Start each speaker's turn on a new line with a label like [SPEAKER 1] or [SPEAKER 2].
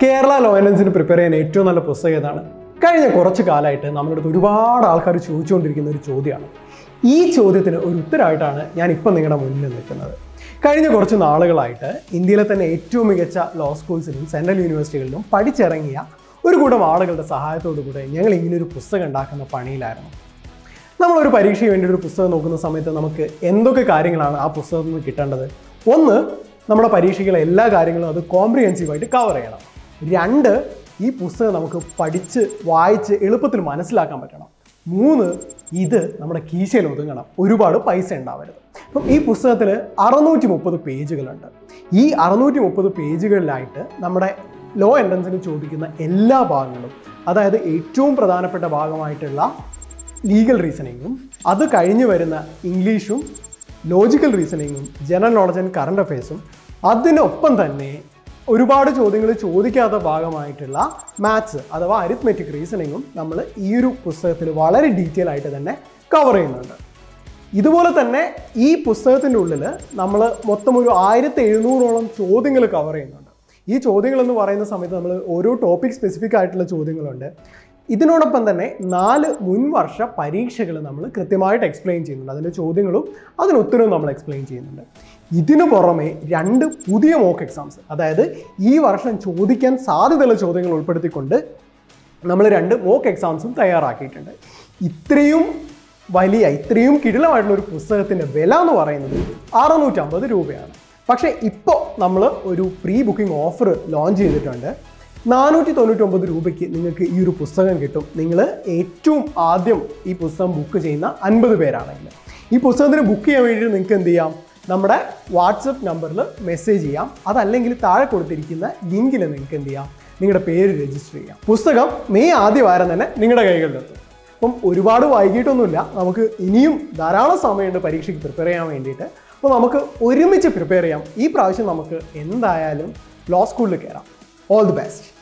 [SPEAKER 1] Kerala law എൻട്രൻസിന് prepare ചെയ്യാൻ ഏറ്റവും നല്ല പുസ്തകം ഏതാണ് കഴിഞ്ഞ കുറച്ച് കാലമായിട്ട് നമ്മുടെ അടുത്ത് ഒരുപാട് ആൾക്കാർ ചോദിച്ചുകൊണ്ടിരിക്കുന്ന ഒരു ചോദ്യമാണ് ഈ ചോദ്യത്തിന് ഒരു ഉത്തരമായിട്ടാണ് ഞാൻ ഇപ്പം നിങ്ങളുടെ മുന്നിൽ നിൽക്കുന്നത് കഴിഞ്ഞ കുറച്ച് നാളുകളായിട്ട് ഇന്ത്യയിലെ തന്നെ ഏറ്റവും മികച്ച ലോ സ്കൂൾസിലും സെൻട്രൽ യൂണിവേഴ്സിറ്റികളിലും പഠിച്ചിറങ്ങിയ ഒരു കൂട്ടം ആളുകളുടെ സഹായത്തോടു കൂടെ ഞങ്ങൾ ഇങ്ങനൊരു പുസ്തകം ഉണ്ടാക്കുന്ന പണിയിലായിരുന്നു നമ്മളൊരു പരീക്ഷയ്ക്ക് വേണ്ടി ഒരു പുസ്തകം നോക്കുന്ന സമയത്ത് നമുക്ക് എന്തൊക്കെ കാര്യങ്ങളാണ് ആ പുസ്തകത്തിൽ നിന്ന് കിട്ടേണ്ടത് ഒന്ന് നമ്മുടെ പരീക്ഷയ്ക്കുള്ള എല്ലാ കാര്യങ്ങളും അത് കോംപ്രിഹെൻസീവായിട്ട് കവർ ചെയ്യണം രണ്ട് ഈ പുസ്തകം നമുക്ക് പഠിച്ച് വായിച്ച് എളുപ്പത്തിൽ മനസ്സിലാക്കാൻ പറ്റണം മൂന്ന് ഇത് നമ്മുടെ കീശയിൽ ഒതുങ്ങണം ഒരുപാട് പൈസ ഉണ്ടാവരുത് അപ്പം ഈ പുസ്തകത്തിൽ അറുന്നൂറ്റി മുപ്പത് പേജുകളുണ്ട് ഈ അറുന്നൂറ്റി മുപ്പത് പേജുകളിലായിട്ട് നമ്മുടെ ലോ എൻട്രൻസിന് ചോദിക്കുന്ന എല്ലാ ഭാഗങ്ങളും അതായത് ഏറ്റവും പ്രധാനപ്പെട്ട ഭാഗമായിട്ടുള്ള ലീഗൽ റീസണിങ്ങും അത് കഴിഞ്ഞ് വരുന്ന ഇംഗ്ലീഷും ലോജിക്കൽ റീസണിങ്ങും ജനറൽ നോളജ് ആൻഡ് കറണ്ട് അഫയേഴ്സും അതിനൊപ്പം തന്നെ ഒരുപാട് ചോദ്യങ്ങൾ ചോദിക്കാത്ത ഭാഗമായിട്ടുള്ള മാത്സ് അഥവാ അരിത്മെറ്റിക് റീസണിങ്ങും നമ്മൾ ഈ ഒരു പുസ്തകത്തിൽ വളരെ ഡീറ്റെയിൽ ആയിട്ട് തന്നെ കവർ ചെയ്യുന്നുണ്ട് ഇതുപോലെ തന്നെ ഈ പുസ്തകത്തിൻ്റെ ഉള്ളിൽ നമ്മൾ മൊത്തം ഒരു ആയിരത്തി എഴുന്നൂറോളം ചോദ്യങ്ങൾ കവർ ചെയ്യുന്നുണ്ട് ഈ ചോദ്യങ്ങൾ എന്ന് പറയുന്ന സമയത്ത് നമ്മൾ ഓരോ ടോപ്പിക് സ്പെസിഫിക് ആയിട്ടുള്ള ചോദ്യങ്ങളുണ്ട് ഇതിനോടൊപ്പം തന്നെ നാല് മുൻവർഷ പരീക്ഷകൾ നമ്മൾ കൃത്യമായിട്ട് എക്സ്പ്ലെയിൻ ചെയ്യുന്നുണ്ട് അതിൻ്റെ ചോദ്യങ്ങളും അതിന് ഉത്തരവും നമ്മൾ എക്സ്പ്ലെയിൻ ചെയ്യുന്നുണ്ട് ഇതിനു പുറമെ രണ്ട് പുതിയ മോക്ക് എക്സാംസ് അതായത് ഈ വർഷം ചോദിക്കാൻ സാധ്യതയുള്ള ചോദ്യങ്ങൾ ഉൾപ്പെടുത്തിക്കൊണ്ട് നമ്മൾ രണ്ട് മോക്ക് എക്സാംസും തയ്യാറാക്കിയിട്ടുണ്ട് ഇത്രയും വലിയ ഇത്രയും കിടിലമായിട്ടുള്ള ഒരു പുസ്തകത്തിൻ്റെ വില എന്ന് പറയുന്നത് അറുന്നൂറ്റമ്പത് രൂപയാണ് പക്ഷേ ഇപ്പോൾ നമ്മൾ ഒരു പ്രീ ബുക്കിംഗ് ഓഫർ ലോഞ്ച് ചെയ്തിട്ടുണ്ട് നാനൂറ്റി തൊണ്ണൂറ്റൊമ്പത് രൂപയ്ക്ക് നിങ്ങൾക്ക് ഈ ഒരു പുസ്തകം കിട്ടും നിങ്ങൾ ഏറ്റവും ആദ്യം ഈ പുസ്തകം ബുക്ക് ചെയ്യുന്ന അൻപത് പേരാണെങ്കിൽ ഈ പുസ്തകത്തിന് ബുക്ക് ചെയ്യാൻ വേണ്ടിയിട്ട് നിങ്ങൾക്ക് എന്ത് ചെയ്യാം നമ്മുടെ വാട്സപ്പ് നമ്പറിൽ മെസ്സേജ് ചെയ്യാം അതല്ലെങ്കിൽ താഴെ കൊടുത്തിരിക്കുന്ന ലിങ്കിൽ നിങ്ങൾക്ക് എന്ത് ചെയ്യാം നിങ്ങളുടെ പേര് രജിസ്റ്റർ ചെയ്യാം പുസ്തകം മെയ് ആദ്യ വാരം തന്നെ നിങ്ങളുടെ കൈകളിലെത്തും അപ്പം ഒരുപാട് വൈകിട്ടൊന്നുമില്ല നമുക്ക് ഇനിയും ധാരാളം സമയമുണ്ട് പരീക്ഷയ്ക്ക് പ്രിപ്പയർ ചെയ്യാൻ വേണ്ടിയിട്ട് അപ്പോൾ നമുക്ക് ഒരുമിച്ച് പ്രിപ്പയർ ചെയ്യാം ഈ പ്രാവശ്യം നമുക്ക് എന്തായാലും ലോ സ്കൂളിൽ കയറാം ഓൾ ദി ബെസ്റ്റ്